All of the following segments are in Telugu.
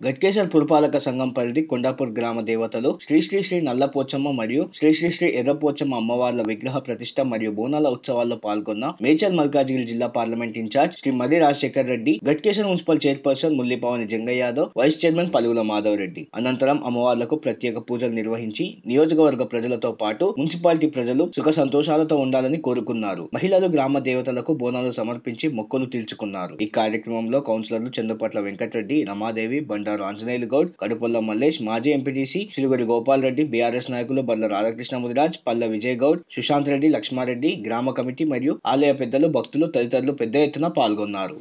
గట్కేసర్ పురపాలక సంఘం పరిధి కొండాపూర్ గ్రామ దేవతలు శ్రీ శ్రీ శ్రీ నల్లపోచమ్మ మరియు శ్రీ శ్రీ శ్రీ ఎర్రపోచమ్మ అమ్మవార్ల విగ్రహ ప్రతిష్ట మరియు బోనాల ఉత్సవాల్లో పాల్గొన్న మేచల్ మల్కాజిగిరి జిల్లా parliament incharge Shri Marri Rajasekhar Reddy Ghatkesar municipal chairperson Mullipavani Jangaiah Yadav vice chairman Palugula Madhav Reddy అనంతరం అమ్మవార్లకు ప్రత్యేక పూజలు నిర్వహించి నియోజకవర్గ ప్రజలతో పాటు మున్సిపాలిటీ ప్రజలు సుఖ సంతోషాలతో ఉండాలని కోరుకున్నారు మహిళలు గ్రామ దేవతలకు బోనాలు సమర్పించి మొక్కులు తీర్చుకున్నారు ఈ కార్యక్రమంలో కౌన్సిలర్లు చందుపట్ల వెంకటరెడ్డి రమాదేవి బండారు ఆంజనేయులు గౌడ్ కడుపుల్ల మల్లేష్ మాజీ ఎంపీటీసీ శ్రీగుడి గోపాల్ రెడ్డి బీఆర్ఎస్ నాయకులు బర్ల రాధాకృష్ణ ముదిరాజ్ పల్ల విజయ్ గౌడ్ సుశాంత్ రెడ్డి లక్ష్మారెడ్డి గ్రామ కమిటీ మరియు ఆలయ పెద్దలు భక్తులు తదితరులు పెద్ద ఎత్తున పాల్గొన్నారు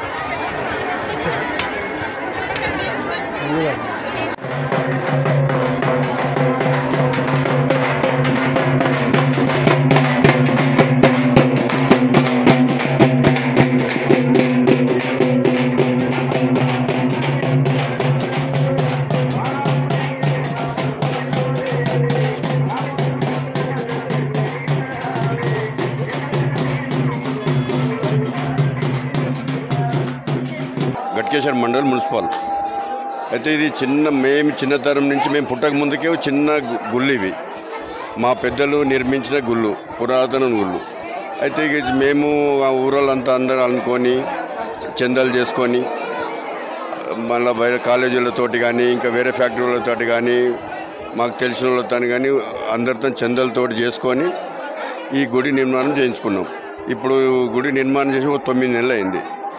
గట్కేశ్వర మండల్ మున్సిపల్ అయితే ఇది చిన్న మేము చిన్నతరం నుంచి మేము పుట్టక ముందుకే ఓ చిన్న గు- గుళ్ళు ఇవి మా పెద్దలు నిర్మించిన గుళ్ళు పురాతన గుళ్ళు అయితే ఇక ఇది మేము ఆ ఊరోళ్ళంతా అందరూ అనుకొని చందాలు చేసుకొని మళ్ళీ బయట కాలేజీలతోటి కానీ ఇంకా వేరే ఫ్యాక్టరీలతోటి కానీ మాకు తెలిసిన వాళ్ళతో కానీ అందరితో చందాలతోటి చేసుకొని ఈ గుడి నిర్మాణం చేయించుకున్నాం ఇప్పుడు గుడి నిర్మాణం చేసి ఒక తొమ్మిది నెలలు అయింది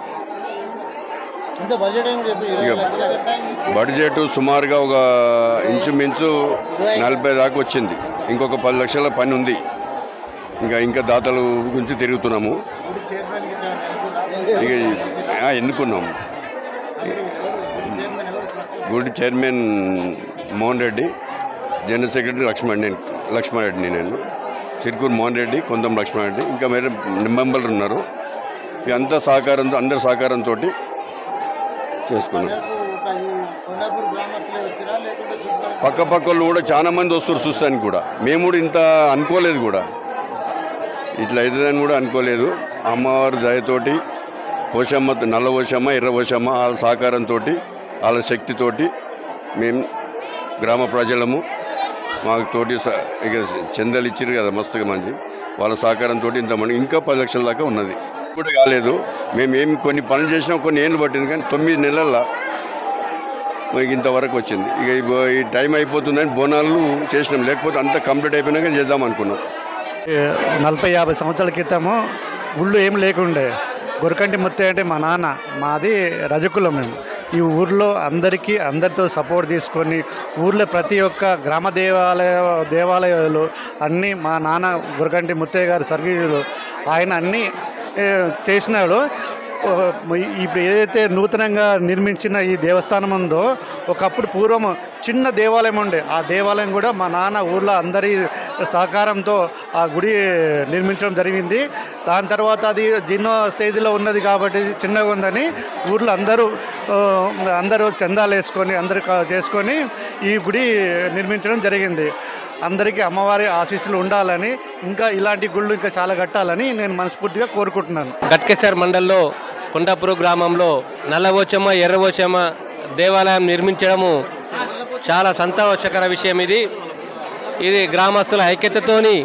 అంటే బడ్జెట్ ఏమి చెప్పి ఇరవై ఇక లక్షలు బడ్జెట్ సుమారుగా ఒక ఇంచుమించు నలభై దాకా వచ్చింది ఇంకొక పది లక్షల పని ఉంది ఇంకా ఇంకా దాతల గురించి తిరుగుతున్నాము గుడి చైర్మన్ కి ఏమైనా ఇక అనుకున్నారా? ఆ, ఎన్నుకున్నాము చైర్మన్ ఎవరు ప్రస్తుతం? గుడి chairman Mohan Reddy general secretary Laxman నేను లక్ష్మణ్ రెడ్డిని నేను చిరుకూరు మోహన్ రెడ్డి కొందం లక్ష్మణ్ రెడ్డి ఇంకా వేరే మెంబర్లు ఉన్నారు ఇదంతా సహకారంతో అందరి సహకారంతో చేసుకున్నాం రేపు ఒక ఈ కొండాపూర్ గ్రామస్తులే వచ్చిరా లేకుంటే చుట్టుపక్కల పక్క పక్కలు కూడా చాలా మంది వస్తారు చూస్తానికి కూడా మేము కూడా ఇంత అనుకోలేదు కూడా ఇట్లా అవుతుందని కూడా అనుకోలేదు అమ్మవారి దయతోటి పోషమ్మ నల్ల పోషమ్మ ఎర్ర పోషమ్మ వాళ్ళ సహకారంతో వాళ్ళ శక్తితోటి మేము గ్రామ ప్రజలము మాకు తోటి స- ఇక చందలు ఇచ్చారు కదా మస్తుగా మంది వాళ్ళ సహకారంతో ఇంతమంది ఇంకా పది లక్షల దాకా ఉన్నది కూడా కాలేదు మేము ఏం కొన్ని పనులు చేసినాం కొన్ని ఏళ్ళు పట్టింది కానీ తొమ్మిది నెలల్లో మనకి ఇంతవరకు వచ్చింది ఇక ఈ బో- ఈ టైం అయిపోతుందని బోనాలు చేసినాం లేకపోతే అంతా కంప్లీట్ అయిపోయినాక చేద్దాం అనుకున్నాం నలభై యాభై సంవత్సరాల క్రితము ఊళ్ళో ఏం లేకుండే గొరకంటి ముత్తయ్య అంటే మా నాన్న మాది రజకులం మేము ఈ ఊర్లో అందరికీ అందరితో సపోర్ట్ తీసుకొని ఊర్లో ప్రతి ఒక్క గ్రామ దేవాలయ దేవాలయాలు అన్నీ మా నాన్న గురకంటి ముత్తయ్య గారు స్వర్గీయులు ఆయన అన్నీ ఏ, చేసినాడు ఓ, ఇప్పుడు ఏదైతే నూతనంగా నిర్మించిన ఈ దేవస్థానం ఉందో ఒకప్పుడు పూర్వం చిన్న దేవాలయం ఉండే ఆ దేవాలయం కూడా మా నాన్న ఊర్లో అందరి సహకారంతో ఆ గుడి నిర్మించడం జరిగింది దాని తర్వాత అది జీర్ణ స్టేజ్లో ఉన్నది కాబట్టి చిన్నగా ఉందని ఊర్లో అందరూ ఆ, అందరూ చందాలు వేసుకొని అందరూ కా- చేసుకొని ఈ గుడి నిర్మించడం జరిగింది అందరికీ అమ్మవారి ఆశీస్సులు ఉండాలని ఇంకా ఇలాంటి గుళ్ళు ఇంకా చాలా కట్టాలని నేను మనస్ఫూర్తిగా కోరుకుంటున్నాను గట్కేశ్వర్ మండల్లో కొండాపురం గ్రామంలో నల్లవోచమ్మ ఎర్రవోచమ్మ దేవాలయం నిర్మించడము చాలా సంతోషకర విషయం ఇది ఇది గ్రామస్తుల ఐక్యతతోని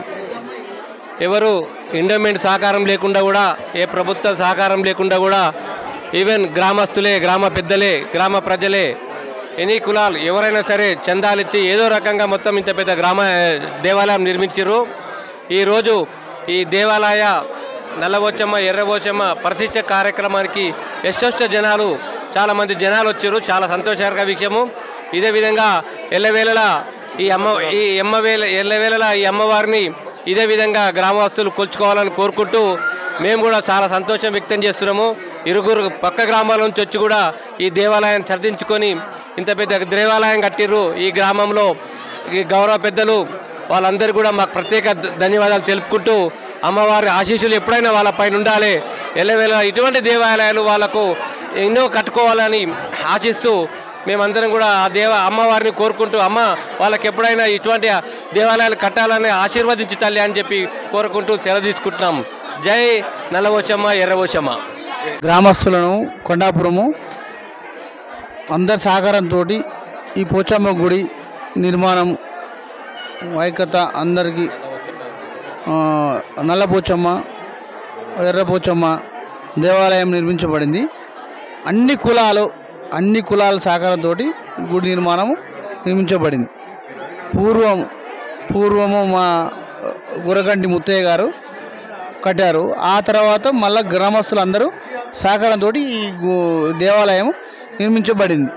ఎవరు ఎండోమెంట్ సహకారం లేకుండా కూడా ఏ ప్రభుత్వ సహకారం లేకుండా కూడా ఈవెన్ గ్రామస్తులే గ్రామ పెద్దలే గ్రామ ప్రజలే ఎనీ కులాలు ఎవరైనా సరే చందాలు ఇచ్చి ఏదో రకంగా మొత్తం ఇంత పెద్ద గ్రామ దేవాలయం నిర్మించారు ఈరోజు ఈ దేవాలయ నల్లబోచమ్మ ఎర్రబోచమ్మ ప్రతిష్ట కార్యక్రమానికి యశస్వ జనాలు చాలామంది జనాలు వచ్చారు చాలా సంతోషకర విషయము ఇదే విధంగా ఎల్లవేళలా ఈ అమ్మ ఈ ఎమ్మవేళ ఎల్లవేళలా ఈ అమ్మవారిని ఇదే విధంగా గ్రామస్తులు కొలుచుకోవాలని కోరుకుంటూ మేము కూడా చాలా సంతోషం వ్యక్తం చేస్తున్నాము ఇరుగురు పక్క గ్రామాల నుంచి వచ్చి కూడా ఈ దేవాలయం సర్దించుకొని ఇంత పెద్ద దేవాలయం కట్టిర్రు ఈ గ్రామంలో ఈ గౌరవ పెద్దలు వాళ్ళందరూ కూడా మాకు ప్రత్యేక ధ- ధన్యవాదాలు తెలుపుకుంటూ అమ్మవారి ఆశీస్సులు ఎప్పుడైనా వాళ్ళ పైన ఉండాలి ఎల్లవేళ ఇటువంటి దేవాలయాలు వాళ్ళకు ఎన్నో కట్టుకోవాలని ఆశిస్తూ మేమందరం కూడా ఆ దేవ అమ్మవారిని కోరుకుంటూ అమ్మ వాళ్ళకి ఎప్పుడైనా ఇటువంటి దేవాలయాలు కట్టాలని ఆశీర్వదించి తల్లి అని చెప్పి కోరుకుంటూ సెలవు తీసుకుంటున్నాం జై నల్లవోచమ్మ ఎర్రవోచమ్మ గ్రామస్తులను కొండాపురము అందరి సహకారంతో ఈ పోచమ్మ గుడి నిర్మాణం వైకత అందరికీ ఆ, నల్ల పోచమ్మ ఎర్ర పోచమ్మ దేవాలయం నిర్మించబడింది అన్ని కులాలు అన్ని కులాల సహకారంతో గుడి నిర్మాణం నిర్మించబడింది పూర్వం పూర్వము మా గురగంటి ముత్తయ్య గారు కట్టారు ఆ తర్వాత మళ్ళా గ్రామస్తులందరూ సహకారంతో ఈ గు- దేవాలయం నిర్మించబడింది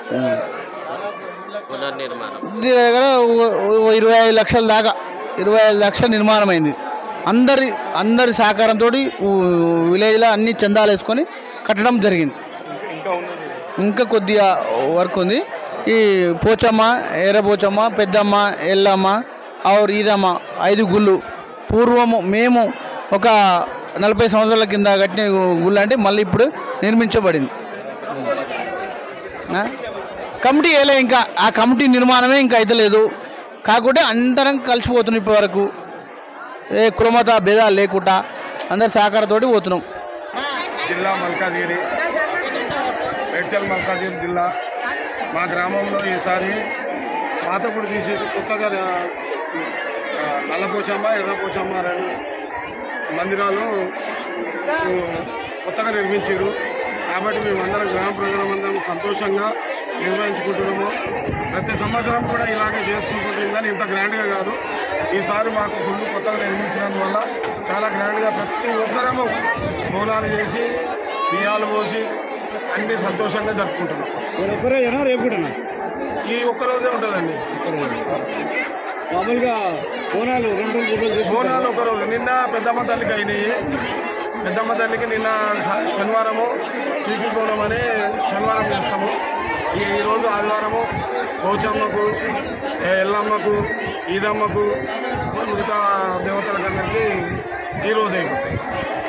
దీని దగ్గర ఓ- ఓ ఇరవై ఐదు లక్షల దాకా ఇరవై ఐదు లక్షల నిర్మాణం అయింది అందరి అందరి సహకారంతో విలేజ్లో అన్ని చందాలు వేసుకొని కట్టడం జరిగింది ఇంకా కొద్దిగా వర్క్ ఉంది ఈ పోచమ్మ ఎర్రపోచమ్మ పెద్దమ్మ ఎల్లమ్మ ఆరు ఈదమ్మ ఐదు గుళ్ళు పూర్వము మేము ఒక నలభై సంవత్సరాల కింద కట్టిన గుళ్ళు అంటే మళ్ళీ ఇప్పుడు నిర్మించబడింది ఆ? కమిటీ వేయలే ఇంకా ఆ కమిటీ నిర్మాణమే ఇంకా అయితలేదు కాకుంటే అందరం కలిసిపోతున్నాం ఇప్పటి వరకు ఏ కులమత భేదాలు లేకుండా అందరి సహకారంతో పోతున్నాం జిల్లా మల్కాజ్గిరి మేడ్చల్ మల్కాజ్గిరి జిల్లా మా గ్రామంలో ఈసారి పాత గుడి తీసేసి కొత్తగా ఆ, నల్లపోచమ్మ ఎర్రపోచమ్మ రెండు మందిరాలు ఊ, కొత్తగా నిర్మించారు కాబట్టి మేమందరం గ్రామ ప్రజలమందరం సంతోషంగా నిర్వహించుకుంటున్నాము ప్రతి సంవత్సరం కూడా ఇలాగే చేసుకుంటుంటాం కానీ ఇంత గ్రాండ్గా కాదు ఈసారి మాకు గుళ్ళు కొత్తగా నిర్మించినందువల్ల చాలా గ్రాండ్గా ప్రతి ఒక్కరము బోనాలు చేసి బియ్యాలు పోసి అన్ని సంతోషంగా జరుపుకుంటున్నాం ఒక్కరేనా రేపు కూడా ఈ ఒక్క రోజే ఉంటుందండి మామూలుగా బోనాలు రెండు రోజులు మూడు రోజులు చేసి బోనాలు ఒక రోజు నిన్న పెద్దమ్మ తల్లికి అయినాయి పెద్దమ్మ తల్లికి నిన్న శ- శనివారము చీకి బోనం అని శనివారం చేస్తాము ఈ ఈ రోజు ఆదివారము పోచమ్మకు ఏ ఎల్లమ్మకు ఈదమ్మకు మిగతా దేవతలకందరికీ ఈ రోజు అయిపోతాయి